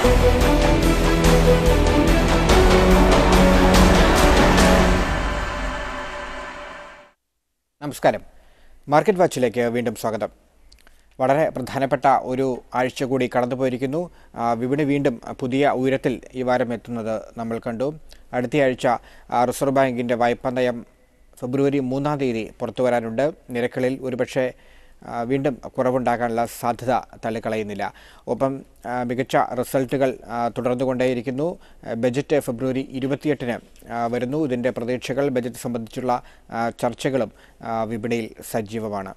നമസ്കാരം മാർക്കറ്റ് വാച്ചിലേക്ക് വീണ്ടും സ്വാഗതം വളരെ പ്രധാനപ്പെട്ട ഒരു ആഴ്ച കൂടി കടന്നുപോയിരിക്കുന്നു ആ, വിപണി വീണ്ടും പുതിയ ഉയരത്തിൽ ഈ വാരം എത്തുന്നത് നമ്മൾ കണ്ടു അടുത്തയാഴ്ച ആ, റിസർവ് ബാങ്കിൻ്റെ വായ്പാ നയം ഫെബ്രുവരി മൂന്നാം തീയതി പുറത്തു വരാനുണ്ട് നിരക്കുകളിൽ ഒരുപക്ഷെ ആ, വീണ്ടും കുറവുണ്ടാകാനുള്ള സാധ്യത തള്ളിക്കളയുന്നില്ല ഒപ്പം ആ, മികച്ച റിസൾട്ടുകൾ ആ, തുടർന്നുകൊണ്ടേയിരിക്കുന്നു ആ, ബജറ്റ് ഫെബ്രുവരി ഇരുപത്തിയെട്ടിന് ആ, വരുന്നു ഇതിൻ്റെ പ്രതീക്ഷകൾ ബജറ്റ് സംബന്ധിച്ചുള്ള ആ, ചർച്ചകളും ആ, വിപണിയിൽ സജീവമാണ്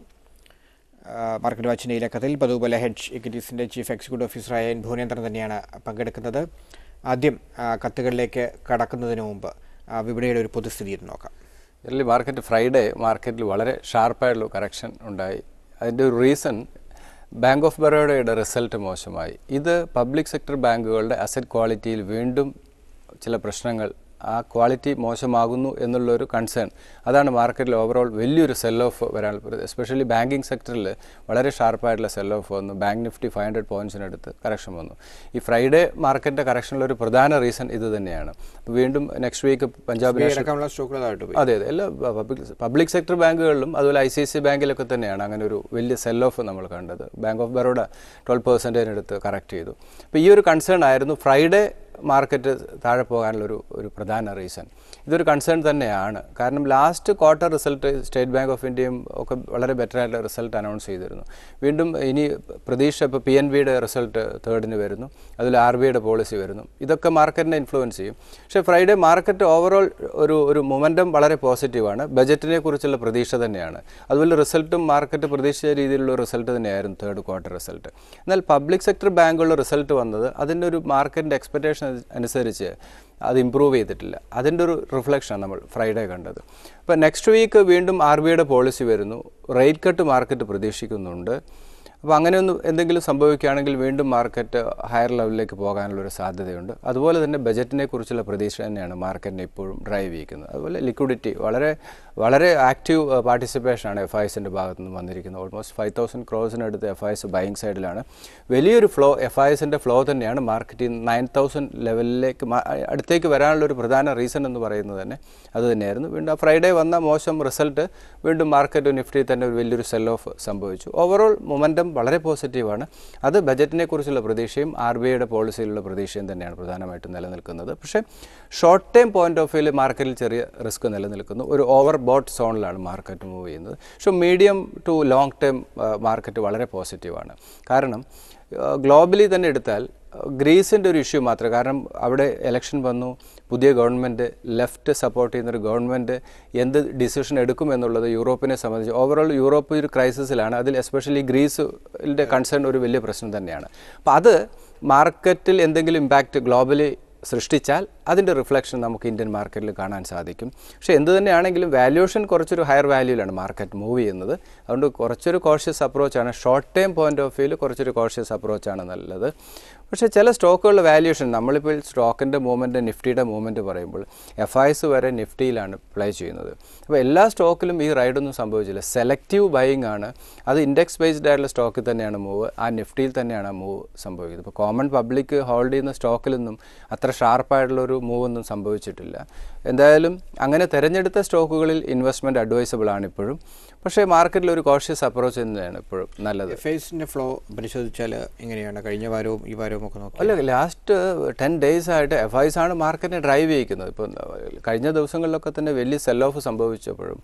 ആ, മാർക്കറ്റ് വാച്ചിൻ്റെ ഈ ലക്കത്തിൽ പതുപോലെ ഹെഡ്ജ് ഇക്വിറ്റീസിൻ്റെ ചീഫ് എക്സിക്യൂട്ടീവ് ഓഫീസറായ എൻ ഭുവനേന്ദ്രൻ തന്നെയാണ് പങ്കെടുക്കുന്നത് ആദ്യം ആ, കത്തുകളിലേക്ക് കടക്കുന്നതിന് മുമ്പ് ആ, വിപണിയുടെ ഒരു പൊതുസ്ഥിതി ഒന്ന് നോക്കാം ജനറലി മാർക്കറ്റ് ഫ്രൈഡേ മാർക്കറ്റിൽ വളരെ ഷാർപ്പായിട്ടുള്ള കറക്ഷൻ ഉണ്ടായി അതിൻ്റെ ഒരു റീസൺ ബാങ്ക് ഓഫ് ബറോഡയുടെ റിസൾട്ട് മോശമായി ഇത് പബ്ലിക് സെക്ടർ ബാങ്കുകളുടെ അസറ്റ് ക്വാളിറ്റിയിൽ വീണ്ടും ചില പ്രശ്നങ്ങൾ ആ ക്വാളിറ്റി മോശമാകുന്നു എന്നുള്ളൊരു കൺസേൺ അതാണ് മാർക്കറ്റിൽ ഓവറോൾ വലിയൊരു സെൽ ഓഫ് വരാൻ എസ്പെഷ്യലി ബാങ്കിങ് സെക്ടറിൽ വളരെ ഷാർപ്പായിട്ടുള്ള സെൽ ഓഫ് വന്നു ബാങ്ക് നിഫ്റ്റി ഫൈവ് ഹൺഡ്രഡ് പോയിൻറ്റ്സിനടുത്ത് കറക്ഷൻ വന്നു ഈ ഫ്രൈഡേ മാർക്കറ്റിൻ്റെ കറക്ഷനിലൊരു ഒരു പ്രധാന റീസൺ ഇത് തന്നെയാണ് അപ്പോൾ വീണ്ടും നെക്സ്റ്റ് വീക്ക് പഞ്ചാബ് നാഷണൽ അടക്കമുള്ള സ്റ്റോക്കുകളായിട്ട് പോയി അതെ അതെ എല്ലാ പബ്ലിക് പബ്ലിക് സെക്ടർ ബാങ്കുകളിലും അതുപോലെ ഐ സി സി ബാങ്കിലൊക്കെ തന്നെയാണ് അങ്ങനെ ഒരു വലിയ സെൽ ഓഫ് നമ്മൾ കണ്ടത് ബാങ്ക് ഓഫ് ബറോഡ ട്വൽവ് പെർസെൻറ്റേജിനടുത്ത് കറക്റ്റ് ചെയ്തു അപ്പോൾ ഈ ഒരു കൺസേൺ ആയിരുന്നു ഫ്രൈഡേ മാർക്കറ്റ് താഴെ പോകാനുള്ളൊരു ഒരു പ്രധാന റീസൺ ഇതൊരു കൺസേൺ തന്നെയാണ് കാരണം last quarter result state bank of ഇന്ത്യയും ഒക്കെ വളരെ ബെറ്റർ ആയിട്ടുള്ള റിസൾട്ട് അനൗൺസ് ചെയ്തിരുന്നു വീണ്ടും ഇനി പ്രതീക്ഷ ഇപ്പോൾ പി എൻ ബിയുടെ റിസൾട്ട് തേർഡിന് വരുന്നു അതിൽ ആർ ബി ഐയുടെ പോളിസി വരുന്നു ഇതൊക്കെ മാർക്കറ്റിനെ ഇൻഫ്ലുവൻസ് ചെയ്യും പക്ഷേ ഫ്രൈഡേ മാർക്കറ്റ് ഓവറോൾ ഒരു ഒരു മൊമെൻറ്റം വളരെ പോസിറ്റീവാണ് ബജറ്റിനെ കുറിച്ചുള്ള പ്രതീക്ഷ തന്നെയാണ് അതുപോലെ റിസൾട്ടും മാർക്കറ്റ് പ്രതീക്ഷിച്ച രീതിയിലുള്ള റിസൾട്ട് തന്നെയായിരുന്നു തേർഡ് ക്വാർട്ടർ റിസൾട്ട് എന്നാൽ പബ്ലിക് സെക്ടർ ബാങ്കുകളുടെ റിസൾട്ട് വന്നത് അതിൻ്റെ ഒരു മാർക്കറ്റിൻ്റെ എക്സ്പെക്റ്റേഷൻ അനുസരിച്ച് അത് ഇമ്പ്രൂവ് ചെയ്തിട്ടില്ല അതിൻ്റെ ഒരു റിഫ്ലക്ഷനാണ് നമ്മൾ ഫ്രൈഡേ കണ്ടത് അപ്പോൾ നെക്സ്റ്റ് വീക്ക് വീണ്ടും ആർ ബി ഐയുടെ പോളിസി വരുന്നു റേറ്റ് കട്ട് മാർക്കറ്റ് പ്രതീക്ഷിക്കുന്നുണ്ട് അപ്പോൾ അങ്ങനെയൊന്നും എന്തെങ്കിലും സംഭവിക്കുകയാണെങ്കിൽ വീണ്ടും മാർക്കറ്റ് ഹയർ ലെവലിലേക്ക് പോകാനുള്ള ഒരു സാധ്യതയുണ്ട് അതുപോലെ തന്നെ ബജറ്റിനെ കുറിച്ചുള്ള പ്രതീക്ഷ തന്നെയാണ് മാർക്കറ്റിനെ ഇപ്പോഴും ഡ്രൈവ് ചെയ്യിക്കുന്നത് അതുപോലെ ലിക്വിഡിറ്റി വളരെ വളരെ ആക്റ്റീവ് പാർട്ടിസിപ്പേഷനാണ് എഫ് ഐസിൻ്റെ ഭാഗത്തു നിന്ന് വന്നിരിക്കുന്നത് ഓൾമോസ്റ്റ് ഫൈവ് തൗസൻഡ് ക്രോസിനടുത്ത് എഫ് ഐ എസ് ബൈങ് സൈഡിലാണ് വലിയൊരു ഫ്ലോ എഫ് ഐ എസിൻ്റെ ഫ്ലോ തന്നെയാണ് മാർക്കറ്റിൽ നയൻ തൗസൻഡ് ലെവലിലേക്ക് മാ- അടുത്തേക്ക് വരാനുള്ള ഒരു പ്രധാന റീസൺ എന്ന് പറയുന്നത് തന്നെ അത് തന്നെയായിരുന്നു വീണ്ടും ആ ഫ്രൈഡേ വന്ന മോശം റിസൾട്ട് വീണ്ടും മാർക്കറ്റ് നിഫ്റ്റി തന്നെ ഒരു വലിയൊരു സെൽ ഓഫ് സംഭവിച്ചു ഓവറോൾ മൊമെൻറ്റം വളരെ പോസിറ്റീവാണ് അത് ബജറ്റിനെ കുറിച്ചുള്ള പ്രതീക്ഷയും ആർ ബി ഐയുടെ പോളിസിയിലുള്ള പ്രതീക്ഷയും തന്നെയാണ് പ്രധാനമായിട്ടും നിലനിൽക്കുന്നത് പക്ഷേ ഷോർട്ട് ടൈം പോയിന്റ് ഓഫ് വ്യൂവിൽ മാർക്കറ്റിൽ ചെറിയ റിസ്ക് നിലനിൽക്കുന്നു ഒരു ഓവർ ബോട്ട് സോണിലാണ് മാർക്കറ്റ് മൂവ് ചെയ്യുന്നത് പക്ഷേ medium to long time market വളരെ പോസിറ്റീവാണ് കാരണം ഗ്ലോബലി തന്നെ എടുത്താൽ ഗ്രീസിൻ്റെ ഒരു ഇഷ്യൂ മാത്രം കാരണം അവിടെ ഇലക്ഷൻ വന്നു പുതിയ ഗവൺമെൻറ് ലെഫ്റ്റ് സപ്പോർട്ട് ചെയ്യുന്നൊരു ഗവൺമെൻറ് എന്ത് ഡിസിഷൻ എടുക്കും എന്നുള്ളത് യൂറോപ്പിനെ സംബന്ധിച്ച് ഓവറോൾ യൂറോപ്പ് ഒരു ക്രൈസിസിലാണ് അതിൽ എസ്പെഷ്യലി ഗ്രീസിൻ്റെ കൺസേൺ ഒരു വലിയ പ്രശ്നം തന്നെയാണ് അപ്പോൾ അത് മാർക്കറ്റിൽ എന്തെങ്കിലും ഇമ്പാക്റ്റ് ഗ്ലോബലി സൃഷ്ടിച്ചാൽ അതിൻ്റെ റിഫ്ലക്ഷൻ നമുക്ക് ഇന്ത്യൻ മാർക്കറ്റിൽ കാണാൻ സാധിക്കും പക്ഷേ എന്ത് തന്നെയാണെങ്കിലും വാല്യൂഷൻ കുറച്ചൊരു ഹയർ വാല്യൂലാണ് മാർക്കറ്റ് മൂവ് ചെയ്യുന്നത് അതുകൊണ്ട് കുറച്ചൊരു കോഷ്യസ് അപ്രോച്ചാണ് ഷോർട്ട് ടൈം പോയിന്റ് ഓഫ് വ്യൂവിൽ കുറച്ചൊരു കോഷ്യസ് അപ്രോച്ചാണ് നല്ലത് പക്ഷേ ചില സ്റ്റോക്കുകളുടെ വാല്യൂഷൻ നമ്മളിപ്പോൾ സ്റ്റോക്കിൻ്റെ മൂവ്മെൻറ്റ് നിഫ്റ്റിയുടെ മൂവ്മെൻറ്റ് പറയുമ്പോൾ എഫ് ഐസ് വരെ നിഫ്റ്റിയിലാണ് പ്ലേ ചെയ്യുന്നത് അപ്പോൾ എല്ലാ സ്റ്റോക്കിലും ഈ റൈഡൊന്നും സംഭവിച്ചില്ല സെലക്റ്റീവ് ബൈയിങ് ആണ് അത് ഇൻഡെക്സ് ബേസ്ഡ് ആയിട്ടുള്ള സ്റ്റോക്കിൽ തന്നെയാണ് മൂവ് ആ നിഫ്റ്റിയിൽ തന്നെയാണ് ആ മൂവ് സംഭവിക്കുന്നത് ഇപ്പോൾ കോമൺ പബ്ലിക് ഹോൾഡ് ചെയ്യുന്ന സ്റ്റോക്കിലൊന്നും അത്ര ഷാർപ്പായിട്ടുള്ളൊരു മൂവ് ഒന്നും സംഭവിച്ചിട്ടില്ല എന്തായാലും അങ്ങനെ തിരഞ്ഞെടുത്ത സ്റ്റോക്കുകളിൽ ഇൻവെസ്റ്റ്മെൻറ്റ് അഡ്വൈസബിൾ ആണ് ഇപ്പോഴും പക്ഷേ മാർക്കറ്റിൽ ഒരു കോഷ്യസ് അപ്രോച്ച് തന്നെയാണ് ഇപ്പോഴും നല്ലത് ഫേസിൻ്റെ ഫ്ലോ പരിശോധിച്ചാൽ എങ്ങനെയാണ് കഴിഞ്ഞ വാരവും ഈ വാരവും ഒക്കെ നോക്കി അല്ല ലാസ്റ്റ് ടെൻ ഡേയ്സ് ആയിട്ട് എഫ് ഐസ് ആണ് മാർക്കറ്റിനെ ഡ്രൈവ് ചെയ്യിക്കുന്നത് ഇപ്പോൾ കഴിഞ്ഞ ദിവസങ്ങളിലൊക്കെ തന്നെ വലിയ സെൽ ഓഫ് സംഭവിച്ചപ്പോഴും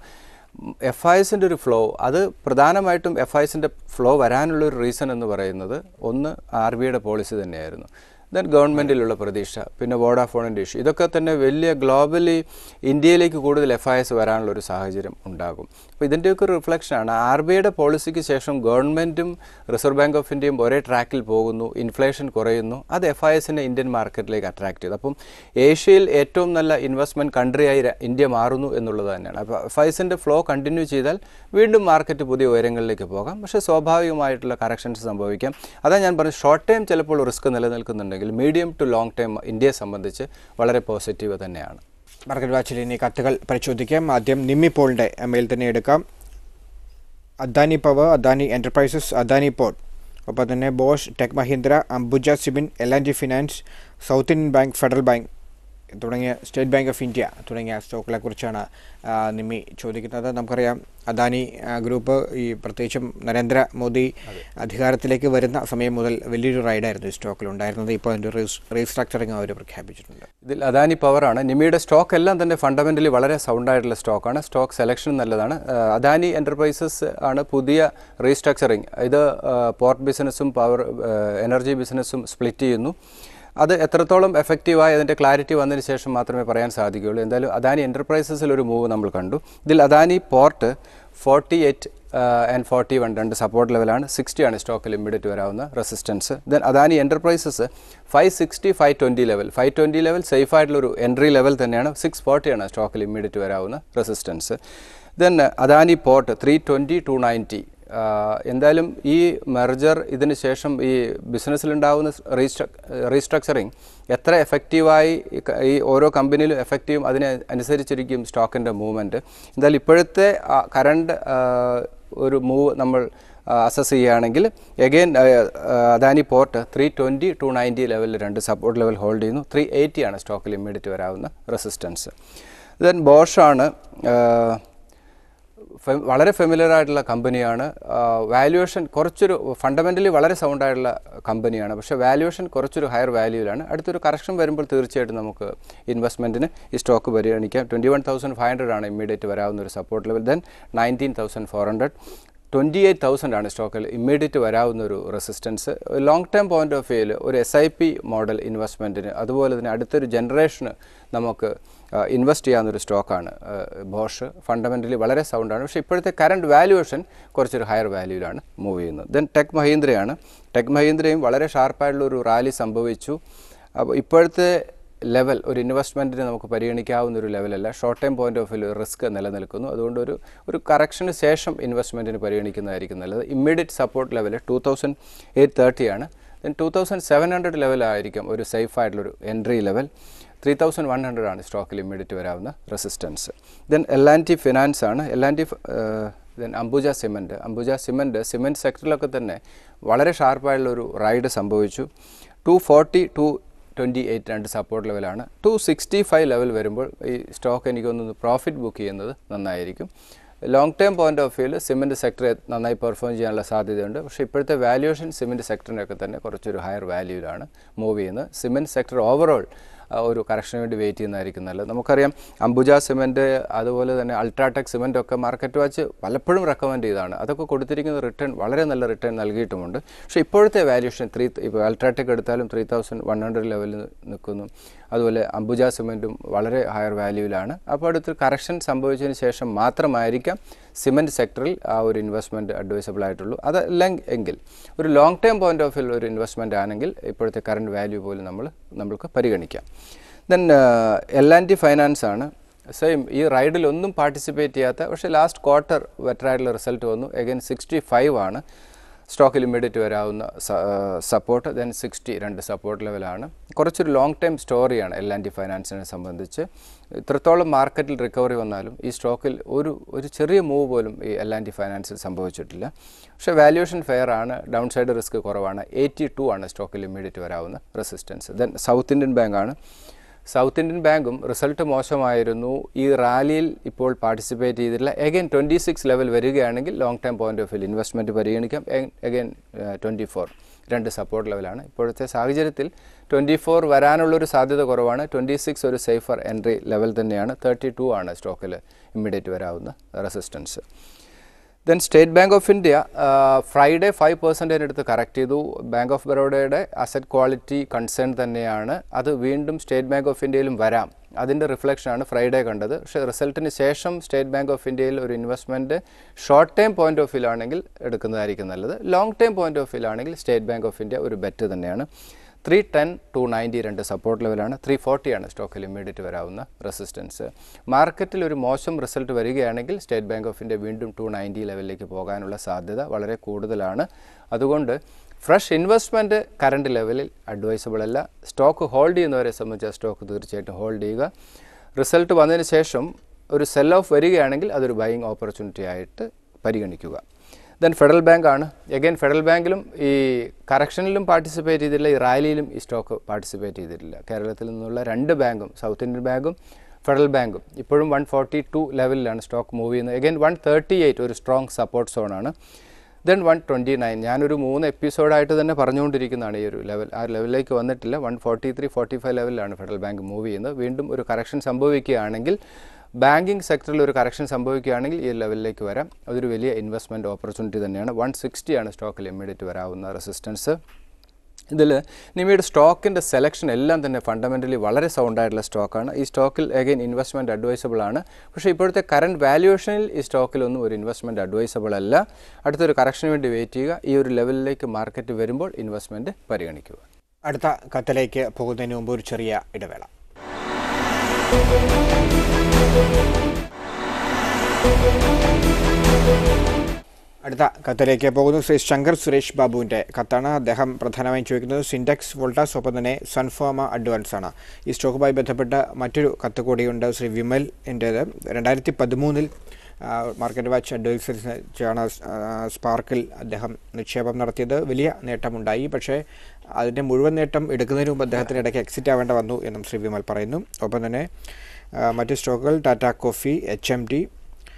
എഫ് ഐസിൻ്റെ ഒരു ഫ്ലോ അത് പ്രധാനമായിട്ടും എഫ് ഐസിൻ്റെ ഫ്ലോ വരാനുള്ള ഒരു റീസൺ എന്ന് പറയുന്നത് ഒന്ന് ആർ ബിയുടെ പോളിസി തന്നെയായിരുന്നു ദെൻ ഗവൺമെൻറ്റിലുള്ള പ്രതീക്ഷ പിന്നെ വോഡാഫോണിൻ്റെ ഇഷ്യൂ ഇതൊക്കെ തന്നെ വലിയ ഗ്ലോബലി ഇന്ത്യയിലേക്ക് കൂടുതൽ എഫ് ഐ എസ് വരാനുള്ള ഒരു സാഹചര്യം ഉണ്ടാകും അപ്പോൾ ഇതിൻ്റെയൊക്കെ ഒരു റിഫ്ലക്ഷനാണ് ആർ ബി ഐയുടെ പോളിസിക്ക് ശേഷം ഗവൺമെൻറ്റും റിസർവ് ബാങ്ക് ഓഫ് ഇന്ത്യയും ഒരേ ട്രാക്കിൽ പോകുന്നു ഇൻഫ്ലേഷൻ കുറയുന്നു അത് എഫ് ഐ എസിനെ ഇന്ത്യൻ മാർക്കറ്റിലേക്ക് അട്രാക്ട് ചെയ്തു അപ്പം ഏഷ്യയിൽ ഏറ്റവും നല്ല ഇൻവെസ്റ്റ്മെൻറ്റ് കൺട്രിയായി ര- ഇന്ത്യ മാറുന്നു എന്നുള്ളത് തന്നെയാണ് അപ്പോൾ എഫ് ഐ എസിൻ്റെ ഫ്ലോ കണ്ടിന്യൂ ചെയ്താൽ വീണ്ടും മാർക്കറ്റ് പുതിയ ഉയരങ്ങളിലേക്ക് പോകാം പക്ഷേ സ്വാഭാവികമായിട്ടുള്ള കറക്ഷൻസ് സംഭവിക്കാം അതാ ഞാൻ പറഞ്ഞു ഷോർട്ട് ടൈം ചിലപ്പോൾ റിസ്ക് നിലനിൽക്കുന്നുണ്ടെങ്കിൽ മീഡിയം ടു ലോങ് ടൈം ഇന്ത്യയെ സംബന്ധിച്ച് വളരെ പോസിറ്റീവ് തന്നെയാണ് മാർക്കറ്റ് വാച്ചിൽ ഇനി കത്തുകൾ പരിശോധിക്കാം ആദ്യം നിമ്മി പോളിൻ്റെ മെയിൽ തന്നെ എടുക്കാം Adani power Adani enterprises Adani port ഒപ്പം തന്നെ ബോഷ് ടെക് മഹീന്ദ്ര അംബുജ സിബിൻ L and G finance south Indian bank federal bank തുടങ്ങിയ സ്റ്റേറ്റ് ബാങ്ക് ഓഫ് ഇന്ത്യ തുടങ്ങിയ സ്റ്റോക്കുകളെ കുറിച്ചാണ് ആ, നിമ്മി ചോദിക്കുന്നത് നമുക്കറിയാം അദാനി ആ, ഗ്രൂപ്പ് ഈ പ്രത്യേകിച്ചും നരേന്ദ്രമോദി അധികാരത്തിലേക്ക് വരുന്ന സമയം മുതൽ വലിയൊരു റൈഡായിരുന്നു ഈ സ്റ്റോക്കിൽ ഉണ്ടായിരുന്നത് ഇപ്പോൾ അതിൻ്റെ റീസ്ട്രക്ചറിങ് അവർ പ്രഖ്യാപിച്ചിട്ടുണ്ട് ഇതിൽ അദാനി പവറാണ് നിമിയുടെ സ്റ്റോക്ക് എല്ലാം തന്നെ ഫണ്ടമെൻ്റലി വളരെ സൗണ്ട് ആയിട്ടുള്ള സ്റ്റോക്കാണ് സ്റ്റോക്ക് സെലക്ഷൻ നല്ലതാണ് ആ, അദാനി എൻ്റർപ്രൈസസ് ആണ് പുതിയ റീസ്ട്രക്ചറിങ് ഇത് പോർട്ട് ബിസിനസ്സും പവർ എനർജി ബിസിനസ്സും സ്പ്ലിറ്റ് ചെയ്യുന്നു അത് എത്രത്തോളം എഫക്റ്റീവായി അതിൻ്റെ ക്ലാരിറ്റി വന്നതിന് ശേഷം മാത്രമേ പറയാൻ സാധിക്കുകയുള്ളൂ എന്തായാലും അദാനി എൻ്റർപ്രൈസസിൽ ഒരു മൂവ് നമ്മൾ കണ്ടു ഇതിൽ Adani port forty eight and forty one രണ്ട് സപ്പോർട്ട് ലെവലാണ് സിക്സ്റ്റി ആണ് സ്റ്റോക്കിൽ ഇമ്മീഡിയറ്റ് വരാവുന്ന resistance then Adani enterprises five sixty five twenty level five twenty level safe ആയിട്ടുള്ളൊരു എൻട്രി ലെവൽ തന്നെയാണ് സിക്സ് ഫോർട്ടിയാണ് സ്റ്റോക്കിൽ ഇമ്മീഡിയറ്റ് വരാവുന്ന resistance then Adani port three twenty two ninety എന്തായാലും ഈ മെർജർ ഇതിന് ശേഷം ഈ ബിസിനസ്സിലുണ്ടാകുന്ന റീസ്ട്രക്ചറിങ് എത്ര എഫക്റ്റീവായി ഈ ക- ഈ ഓരോ കമ്പനിയിലും എഫക്റ്റീവും അതിനെ അനുസരിച്ചിരിക്കും സ്റ്റോക്കിൻ്റെ മൂവ്മെൻറ്റ് എന്തായാലും ഇപ്പോഴത്തെ കറണ്ട് ഒരു മൂവ് നമ്മൾ അസസ് ചെയ്യുകയാണെങ്കിൽ again Adani port three twenty two ninety ലെവലിൽ രണ്ട് സപ്പോർട്ട് ലെവൽ ഹോൾഡ് ചെയ്യുന്നു ത്രീ എയ്റ്റി ആണ് സ്റ്റോക്കിൽ ഇമ്മീഡിയറ്റ് വരാവുന്ന റെസിസ്റ്റൻസ് ദെൻ ബോഷാണ് ഫെ- വളരെ ഫെമിലർ ആയിട്ടുള്ള കമ്പനിയാണ് വാല്യുവേഷൻ കുറച്ചൊരു ഫണ്ടമെൻ്റലി വളരെ സൗണ്ട് ആയിട്ടുള്ള കമ്പനിയാണ് പക്ഷേ വാല്യുവേഷൻ കുറച്ചൊരു ഹയർ വാല്യൂവിലാണ് അടുത്തൊരു കറക്ഷൻ വരുമ്പോൾ തീർച്ചയായിട്ടും നമുക്ക് ഇൻവെസ്റ്റ്മെൻറ്റിന് ഈ സ്റ്റോക്ക് പരിഗണിക്കാം twenty one thousand five hundred ആണ് ഇമ്മീഡിയറ്റ് വരാവുന്ന ഒരു support level then nineteen thousand four hundred twenty eight thousand ആണ് സ്റ്റോക്കിൽ ഇമ്മീഡിയറ്റ് വരാവുന്ന ഒരു resistance long term point of വ്യൂവിൽ ഒരു എസ് ഐ പി മോഡൽ ഇൻവെസ്റ്റ്മെൻറ്റിന് അതുപോലെ തന്നെ അടുത്തൊരു ജനറേഷന് നമുക്ക് ഇൻവെസ്റ്റ് ചെയ്യാവുന്നൊരു സ്റ്റോക്കാണ് ബോഷ് ഫണ്ടമെൻ്റലി വളരെ സൗണ്ടാണ് പക്ഷേ ഇപ്പോഴത്തെ കറണ്ട് വാല്യുവേഷൻ കുറച്ചൊരു ഹയർ വാല്യൂവിലാണ് മൂവ് ചെയ്യുന്നത് ദെൻ ടെക് മഹീന്ദ്രയാണ് ടെക് മഹീന്ദ്രയും വളരെ ഷാർപ്പായിട്ടുള്ള ഒരു റാലി സംഭവിച്ചു അപ്പോൾ ഇപ്പോഴത്തെ ലെവൽ ഒരു ഇൻവെസ്റ്റ്മെൻറ്റിന് നമുക്ക് പരിഗണിക്കാവുന്ന ഒരു ലെവലല്ല short time point of view risk നിലനിൽക്കുന്നു അതുകൊണ്ട് ഒരു ഒരു കറക്ഷന് ശേഷം ഇൻവെസ്റ്റ്മെൻറ്റിന് പരിഗണിക്കുന്നതായിരിക്കും നല്ലത് immediate support level two thousand eight തേർട്ടിയാണ് then two thousand seven hundred ലെവലായിരിക്കും ഒരു സേഫ് ആയിട്ടുള്ളൊരു entry level three thousand one hundred ആണ് സ്റ്റോക്കിൽ ഇമ്മീഡിയറ്റ് വരാവുന്ന resistance then L and T finance ആണ് L and T then Ambuja cement Ambuja cement cement സെക്ടറിലൊക്കെ തന്നെ വളരെ ഷാർപ്പായുള്ള ഒരു റൈഡ് സംഭവിച്ചു to forty two twenty eight രണ്ട് സപ്പോർട്ട് ലെവലാണ് ടു സിക്സ്റ്റി ഫൈവ് ലെവൽ വരുമ്പോൾ ഈ സ്റ്റോക്ക് എനിക്ക് തോന്നുന്നു പ്രോഫിറ്റ് ബുക്ക് ചെയ്യുന്നത് നന്നായിരിക്കും ലോങ് ടേം പോയിന്റ് ഓഫ് വ്യൂവിൽ സിമെൻറ്റ് സെക്ടർ നന്നായി പെർഫോം ചെയ്യാനുള്ള സാധ്യതയുണ്ട് പക്ഷേ ഇപ്പോഴത്തെ വാല്യുവേഷൻ സിമെൻറ്റ് സെക്ടറിനൊക്കെ തന്നെ കുറച്ചൊരു ഹയർ വാല്യൂവിലാണ് മൂവ് ചെയ്യുന്നത് സിമെൻറ്റ് സെക്ടർ ഓവറോൾ ഒരു കറക്ഷന് വേണ്ടി വെയിറ്റ് ചെയ്യുന്നതായിരിക്കും നല്ലത് നമുക്കറിയാം അംബുജ സിമെൻറ്റ് അതുപോലെ തന്നെ അൾട്രാടെക് സിമെൻ്റ് ഒക്കെ മാർക്കറ്റ് വാച്ച് പലപ്പോഴും റെക്കമെൻഡ് ചെയ്തതാണ് അതൊക്കെ കൊടുത്തിരിക്കുന്ന റിട്ടേൺ വളരെ നല്ല റിട്ടേൺ നൽകിയിട്ടുമുണ്ട് പക്ഷേ ഇപ്പോഴത്തെ വാല്യൂഷൻ ത്രീ ഇപ്പോൾ അൾട്രാടെക് എടുത്താലും ത്രീ തൗസൻഡ് വൺ ഹൺഡ്രഡ് ലെവലിൽ നിൽക്കുന്നു അതുപോലെ അംബുജ സിമെൻറ്റും വളരെ ഹയർ വാല്യൂവിലാണ് അപ്പോൾ അടുത്തൊരു കറക്ഷൻ സംഭവിച്ചതിന് ശേഷം മാത്രമായിരിക്കാം സിമെൻറ്റ് സെക്ടറിൽ ആ ഒരു ഇൻവെസ്റ്റ്മെൻറ്റ് അഡ്വൈസബിൾ ആയിട്ടുള്ളൂ അതല്ല എങ്കിൽ ഒരു long term point of view ഒരു ഇൻവെസ്റ്റ്മെൻറ്റ് ആണെങ്കിൽ ഇപ്പോഴത്തെ കറണ്ട് വാല്യൂ പോലും നമ്മൾ നമ്മൾക്ക് പരിഗണിക്കാം then L and T finance ആണ് സെയിം ഈ റൈഡിൽ ഒന്നും പാർട്ടിസിപ്പേറ്റ് ചെയ്യാത്ത പക്ഷേ ലാസ്റ്റ് ക്വാർട്ടർ ബെറ്ററായിട്ടുള്ള റിസൾട്ട് വന്നു എഗൈൻ സിക്സ്റ്റി ഫൈവ് ആണ് സ്റ്റോക്കിൽ ഇമ്മീഡിയറ്റ് വരാവുന്ന സപ്പോർട്ട് ദെൻ സിക്സ്റ്റി രണ്ട് സപ്പോർട്ട് ലെവലാണ് കുറച്ചൊരു ലോങ് ടൈം സ്റ്റോറിയാണ് എൽ ആൻഡ് ടി ഫൈനാൻസിനെ സംബന്ധിച്ച് ഇത്രത്തോളം മാർക്കറ്റിൽ റിക്കവറി വന്നാലും ഈ സ്റ്റോക്കിൽ ഒരു ഒരു ചെറിയ മൂവ് പോലും ഈ എൽ ആൻഡ് ടി ഫൈനാൻസിൽ സംഭവിച്ചിട്ടില്ല പക്ഷേ വാല്യുവേഷൻ ഫെയർ ആണ് ഡൗൺ സൈഡ് റിസ്ക് കുറവാണ് എയ്റ്റി ടു ആണ് സ്റ്റോക്കിൽ ഇമ്മീഡിയറ്റ് വരാവുന്ന resistance then south Indian bank ആണ് സൗത്ത് ഇന്ത്യൻ ബാങ്കും റിസൾട്ട് മോശമായിരുന്നു ഈ റാലിയിൽ ഇപ്പോൾ പാർട്ടിസിപ്പേറ്റ് ചെയ്തിട്ടില്ല എഗൈൻ ട്വൻറ്റി സിക്സ് ലെവൽ വരികയാണെങ്കിൽ long time point of view investment പരിഗണിക്കാം എഗൈൻ ട്വൻറ്റി ഫോർ രണ്ട് സപ്പോർട്ട് ലെവലാണ് ഇപ്പോഴത്തെ സാഹചര്യത്തിൽ ട്വൻറ്റി ഫോർ വരാനുള്ളൊരു സാധ്യത കുറവാണ് ട്വൻറ്റി സിക്സ് ഒരു സേഫർ എൻട്രി ലെവൽ തന്നെയാണ് തേർട്ടി ടു ആണ് സ്റ്റോക്കിൽ ഇമ്മീഡിയറ്റ് വരാവുന്ന resistance then state bank of India Friday five percentage എടുത്ത് കറക്റ്റ് ചെയ്തു ബാങ്ക് ഓഫ് ബറോഡയുടെ അസറ്റ് ക്വാളിറ്റി കൺസേൺ തന്നെയാണ് അത് വീണ്ടും സ്റ്റേറ്റ് ബാങ്ക് ഓഫ് ഇന്ത്യയിലും വരാം അതിൻ്റെ റിഫ്ലക്ഷനാണ് ഫ്രൈഡേ കണ്ടത് പക്ഷേ റിസൾട്ടിന് ശേഷം സ്റ്റേറ്റ് ബാങ്ക് ഓഫ് ഇന്ത്യയിൽ ഒരു investment short time point of വ്യൂലാണെങ്കിൽ എടുക്കുന്നതായിരിക്കും നല്ലത് ലോങ് ടൈം പോയിന്റ് ഓഫ് വ്യൂലാണെങ്കിൽ സ്റ്റേറ്റ് ബാങ്ക് ഓഫ് ഇന്ത്യ ഒരു ബെറ്റ് തന്നെയാണ് ത്രീ ടെൻ ടു നയൻറ്റി രണ്ട് സപ്പോർട്ട് ലെവലാണ് ത്രീ ഫോർട്ടിയാണ് സ്റ്റോക്കിൽ ഇമ്മീഡിയറ്റ് വരാവുന്ന റെസിസ്റ്റൻസ് മാർക്കറ്റിൽ ഒരു മോശം റിസൾട്ട് വരികയാണെങ്കിൽ സ്റ്റേറ്റ് ബാങ്ക് ഓഫ് ഇന്ത്യ വീണ്ടും ടു നയൻറ്റി ലെവലിലേക്ക് പോകാനുള്ള സാധ്യത വളരെ കൂടുതലാണ് അതുകൊണ്ട് ഫ്രഷ് ഇൻവെസ്റ്റ്മെൻറ്റ് കറണ്ട് ലെവലിൽ അഡ്വൈസബിൾ അല്ല സ്റ്റോക്ക് ഹോൾഡ് ചെയ്യുന്നവരെ സംബന്ധിച്ച് ആ സ്റ്റോക്ക് തീർച്ചയായിട്ടും ഹോൾഡ് ചെയ്യുക റിസൾട്ട് വന്നതിന് ശേഷം ഒരു സെൽ ഓഫ് വരികയാണെങ്കിൽ അതൊരു ബൈയിങ് ഓപ്പർച്യൂണിറ്റി ആയിട്ട് പരിഗണിക്കുക ദെൻ ഫെഡറൽ ബാങ്ക് ആണ് എഗൈൻ ഫെഡറൽ ബാങ്കിലും ഈ കറക്ഷനിലും പാർട്ടിസിപ്പേറ്റ് ചെയ്തിട്ടില്ല ഈ റാലിയിലും ഈ സ്റ്റോക്ക് പാർട്ടിസിപ്പേറ്റ് ചെയ്തിട്ടില്ല കേരളത്തിൽ നിന്നുള്ള രണ്ട് ബാങ്കും സൗത്ത് ഇന്ത്യൻ ബാങ്കും ഫെഡറൽ ബാങ്കും ഇപ്പോഴും വൺ ഫോർട്ടി ടു ലെവലിലാണ് സ്റ്റോക്ക് മൂവ് ചെയ്യുന്നത് എഗൈൻ വൺ തേർട്ടി എയ്റ്റ് ഒരു സ്ട്രോങ് സപ്പോർട്ട് സോണാണ് ദെൻ വൺ ട്വൻറ്റി നയൻ ഞാനൊരു മൂന്ന് എപ്പിസോഡായിട്ട് തന്നെ പറഞ്ഞുകൊണ്ടിരിക്കുന്നതാണ് ഈ ഒരു ലെവൽ ആ ലെവലിലേക്ക് വന്നിട്ടില്ല one forty three forty five ലെവലിലാണ് ഫെഡറൽ ബാങ്ക് മൂവ് ചെയ്യുന്നത് വീണ്ടും ഒരു കറക്ഷൻ സംഭവിക്കുകയാണെങ്കിൽ ബാങ്കിങ് സെക്ടറിൽ ഒരു കറക്ഷൻ സംഭവിക്കുകയാണെങ്കിൽ ഈ ലെവലിലേക്ക് വരാം അതൊരു വലിയ ഇൻവെസ്റ്റ്മെൻറ്റ് ഓപ്പർച്യൂണിറ്റി തന്നെയാണ് വൺ സിക്സ്റ്റിയാണ് സ്റ്റോക്കിൽ ഇമ്മീഡിയറ്റ് വരാവുന്ന റെസിസ്റ്റൻസ് ഇതിൽ നിമിയുടെ സ്റ്റോക്കിൻ്റെ സെലക്ഷൻ എല്ലാം തന്നെ ഫണ്ടമെൻ്റലി വളരെ സൗണ്ടായിട്ടുള്ള സ്റ്റോക്കാണ് ഈ സ്റ്റോക്കിൽ അഗൈൻ ഇൻവെസ്റ്റ്മെൻറ്റ് അഡ്വൈസബിൾ ആണ് പക്ഷേ ഇപ്പോഴത്തെ കറണ്ട് വാല്യുവേഷനിൽ ഈ സ്റ്റോക്കിലൊന്നും ഒരു ഇൻവെസ്റ്റ്മെൻറ്റ് അഡ്വൈസബിൾ അല്ല അടുത്തൊരു കറക്ഷന് വേണ്ടി വെയിറ്റ് ചെയ്യുക ഈ ഒരു ലെവലിലേക്ക് മാർക്കറ്റ് വരുമ്പോൾ ഇൻവെസ്റ്റ്മെൻറ്റ് പരിഗണിക്കുക അടുത്ത കത്തിലേക്ക് പോകുന്നതിന് മുമ്പ് ഒരു ചെറിയ ഇടവേള അടുത്ത കത്തിലേക്ക് പോകുന്നു ശ്രീ ശങ്കർ സുരേഷ് ബാബുവിൻ്റെ കത്താണ് അദ്ദേഹം പ്രധാനമായും ചോദിക്കുന്നത് സിൻഡെക്സ് വോൾട്ടാസ് ഒപ്പം തന്നെ സൺഫോമ അഡ്വാൻസ് ആണ് ഈ സ്റ്റോക്കുമായി ബന്ധപ്പെട്ട മറ്റൊരു കത്ത് കൂടിയുണ്ട് ശ്രീ വിമലിൻ്റേത് രണ്ടായിരത്തി പതിമൂന്നിൽ മാർക്കറ്റ് വാച്ച് അഡ്വൈസറിച്ചാണ് സ്പാർക്കിൽ അദ്ദേഹം നിക്ഷേപം നടത്തിയത് വലിയ നേട്ടമുണ്ടായി പക്ഷേ അതിൻ്റെ മുഴുവൻ നേട്ടം എടുക്കുന്നതിന് മുമ്പ് അദ്ദേഹത്തിന് ഇടയ്ക്ക് എക്സിറ്റ് ആവേണ്ട വന്നു എന്നും ശ്രീ വിമൽ പറയുന്നു ഒപ്പം തന്നെ ആ, മറ്റ് സ്റ്റോക്കുകൾ Tata coffee H M T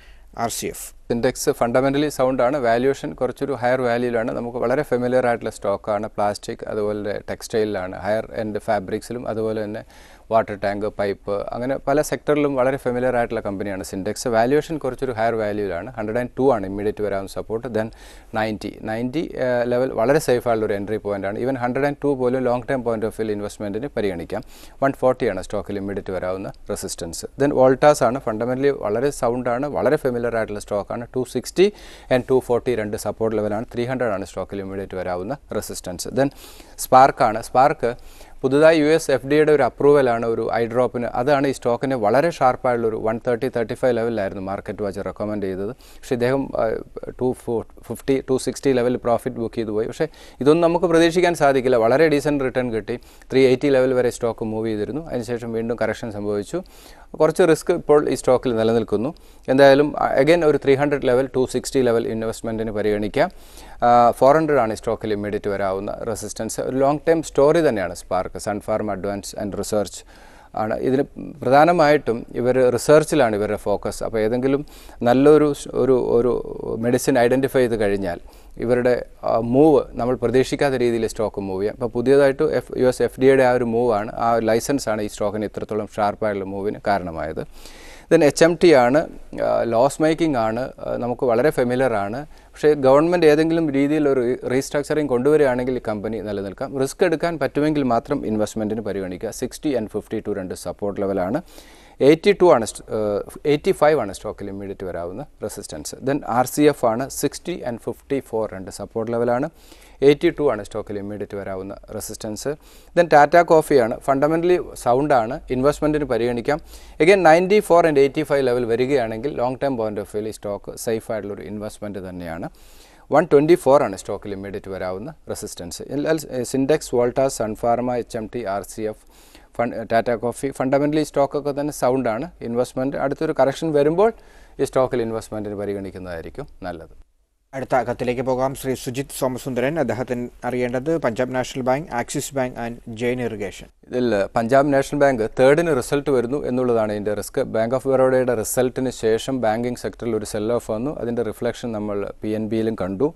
R C F index fundamentally സൗണ്ടാണ് വാല്യുവേഷൻ കുറച്ചൊരു ഹയർ വാല്യൂലാണ് നമുക്ക് വളരെ ഫെമിലിയർ ആയിട്ടുള്ള സ്റ്റോക്കാണ് പ്ലാസ്റ്റിക് അതുപോലെ ടെക്സ്റ്റൈലിലാണ് ഹയർ എൻഡ് ഫാബ്രിക്സിലും അതുപോലെ തന്നെ വാട്ടർ ടാങ്ക് പൈപ്പ് അങ്ങനെ പല സെക്ടറിലും വളരെ ഫെമിലിയർ ആയിട്ടുള്ള കമ്പനിയാണ് സിൻഡെക്സ് വാല്യുവേഷൻ കുറച്ചൊരു ഹയർ വാല്യൂലാണ് ഹൺഡ്രഡ് ആൻഡ് ടു ആണ് ഇമ്മീഡിയറ്റ് വരാവുന്ന support then ninety ninety level വളരെ സേഫ് ആയിട്ടുള്ള ഒരു എൻട്രി പോയിന്റ് ആണ് ഈവൻ ഹൺഡ്രഡ് ആൻഡ് ടു പോലും long time point of view ഇൻവെസ്റ്റ്മെൻറ്റിന് പരിഗണിക്കാം വൺ ഫോർട്ടിയാണ് സ്റ്റോക്കിൽ ഇമ്മീഡിയറ്റ് വരാവുന്ന റെസിസ്റ്റൻസ് ദെൻ വോൾട്ടാസ് ആണ് ഫണ്ടമെൻ്റലി വളരെ സൗണ്ടാണ് വളരെ ഫെമിലിയർ ആയിട്ടുള്ള സ്റ്റോക്കാണ് two sixty and two forty രണ്ട് സപ്പോർട്ട് ലെവലാണ് ത്രീ ഹൺഡ്രഡ് ആണ് സ്റ്റോക്കിൽ ഇമ്മീഡിയറ്റ് വരാവുന്ന റെസിസ്റ്റൻസ് ദെൻ സ്പാർക്കാണ് സ്പാർക്ക് പുതുതായി യു എസ് എഫ് ഡിയുടെ ഒരു അപ്രൂവലാണ് ഒരു ഐ ഡ്രോപ്പിന് അതാണ് ഈ സ്റ്റോക്കിന് വളരെ ഷാർപ്പായുള്ള ഒരു വൺ തേർട്ടി തേർട്ടി ഫൈവ് ലെവലിലായിരുന്നു മാർക്കറ്റ് വാച്ച് റെക്കമെൻഡ് ചെയ്തത് പക്ഷേ ഇദ്ദേഹം ടു ഫിഫ്റ്റി ടു സിക്സ്റ്റി ലെവലിൽ പ്രോഫിറ്റ് ബുക്ക് ചെയ്തു പോയി പക്ഷേ ഇതൊന്നും നമുക്ക് പ്രതീക്ഷിക്കാൻ സാധിക്കില്ല വളരെ ഡീസൻറ്റ് റിട്ടേൺ കിട്ടി ത്രീ എയ്റ്റി ലെവൽ വരെ സ്റ്റോക്ക് മൂവ് ചെയ്തിരുന്നു അതിനുശേഷം വീണ്ടും കറക്ഷൻ സംഭവിച്ചു കുറച്ച് റിസ്ക് ഇപ്പോൾ ഈ സ്റ്റോക്കിൽ നിലനിൽക്കുന്നു എന്തായാലും അഗൈൻ ഒരു three hundred level two sixty level ഇൻവെസ്റ്റ്മെൻറ്റിന് പരിഗണിക്കാം ഫോർ ഹൺഡ്രഡ് ആണ് ഈ സ്റ്റോക്കിൽ ഇമ്മീഡിയറ്റ് വരാവുന്ന റെസിസ്റ്റൻസ് ഒരു ലോങ് ടൈം സ്റ്റോറി തന്നെയാണ് spark Sun Pharma advance and research ആണ് ഇതിന് പ്രധാനമായിട്ടും ഇവർ റിസർച്ചിലാണ് ഇവരുടെ ഫോക്കസ് അപ്പോൾ ഏതെങ്കിലും നല്ലൊരു സ് ഒരു ഒരു മെഡിസിൻ ഐഡൻറ്റിഫൈ ചെയ്ത് കഴിഞ്ഞാൽ ഇവരുടെ മൂവ് നമ്മൾ പ്രതീക്ഷിക്കാത്ത രീതിയിൽ സ്റ്റോക്ക് മൂവ് ചെയ്യാം അപ്പോൾ പുതിയതായിട്ട് F U S F D എയുടെ ആ ഒരു മൂവാണ് ആ ലൈസൻസാണ് ഈ സ്റ്റോക്കിന് ഇത്രത്തോളം ഷാർപ്പായിട്ടുള്ള മൂവിന് കാരണമായത് ദെൻ എച്ച് എം ടി ആണ് ലോസ് മേക്കിംഗ് ആണ് ആ, നമുക്ക് വളരെ ഫെമിലർ ആണ് പക്ഷേ ഗവൺമെൻറ് ഏതെങ്കിലും രീതിയിൽ ഒരു റീസ്ട്രക്ചറിങ് കൊണ്ടുവരികയാണെങ്കിൽ ഈ കമ്പനി നിലനിൽക്കാം റിസ്ക് എടുക്കാൻ പറ്റുമെങ്കിൽ മാത്രം ഇൻവെസ്റ്റ്മെൻറ്റിന് പരിഗണിക്കുക സിക്സ്റ്റി ആൻഡ് ഫിഫ്റ്റി ടു രണ്ട് സപ്പോർട്ട് ലെവലാണ് എയ്റ്റി ടു ആണ് എയ്റ്റി ഫൈവ് ആണ് സ്റ്റോക്കിൽ ഇമ്മീഡിയറ്റ് വരാവുന്ന resistance then R C F ആണ് സിക്സ്റ്റി ആൻഡ് ഫിഫ്റ്റി ഫോർ രണ്ട് സപ്പോർട്ട് ലെവലാണ് എയ്റ്റി ടു ആണ് സ്റ്റോക്കിൽ ഇമ്മീഡിയറ്റ് വരാവുന്ന റെസിസ്റ്റൻസ് ദെൻ ടാറ്റ കോഫിയാണ് ഫണ്ടമെൻ്റലി സൗണ്ടാണ് ഇൻവെസ്റ്റ്മെൻറ്റിന് പരിഗണിക്കാം again ninety four and eighty five level വരികയാണെങ്കിൽ long time point of view ഈ സ്റ്റോക്ക് സേഫ് ആയിട്ടുള്ളൊരു ഇൻവെസ്റ്റ്മെൻറ്റ് തന്നെയാണ് വൺ ട്വൻറ്റി ഫോർ ആണ് സ്റ്റോക്കിൽ ഇമ്മീഡിയറ്റ് വരാവുന്ന റെസിസ്റ്റൻസ് സിൻഡെക്സ് Voltas Sun Pharma H M T R C F fund Tata Coffee fundamentally സ്റ്റോക്കൊക്കെ തന്നെ സൗണ്ടാണ് ഇൻവെസ്റ്റ്മെൻറ്റ് അടുത്തൊരു കറക്ഷൻ വരുമ്പോൾ ഈ സ്റ്റോക്കിൽ ഇൻവെസ്റ്റ്മെൻറ്റിന് പരിഗണിക്കുന്നതായിരിക്കും നല്ലത് അടുത്ത കത്തിലേക്ക് പോകാം ശ്രീ സുജിത് സോമസുന്ദരൻ അദ്ദേഹത്തിന് അറിയേണ്ടത് Punjab National Bank Axis Bank and Jain Irrigation ഇതിൽ പഞ്ചാബ് നാഷണൽ ബാങ്ക് തേർഡിന് റിസൾട്ട് വരുന്നു എന്നുള്ളതാണ് ഇതിൻ്റെ റിസ്ക് ബാങ്ക് ഓഫ് ബറോഡയുടെ റിസൾട്ടിന് ശേഷം ബാങ്കിങ് സെക്ടറിൽ ഒരു സെൽ ഓഫ് വന്നു അതിൻ്റെ റിഫ്ലക്ഷൻ നമ്മൾ പി എൻ ബിയിലും കണ്ടു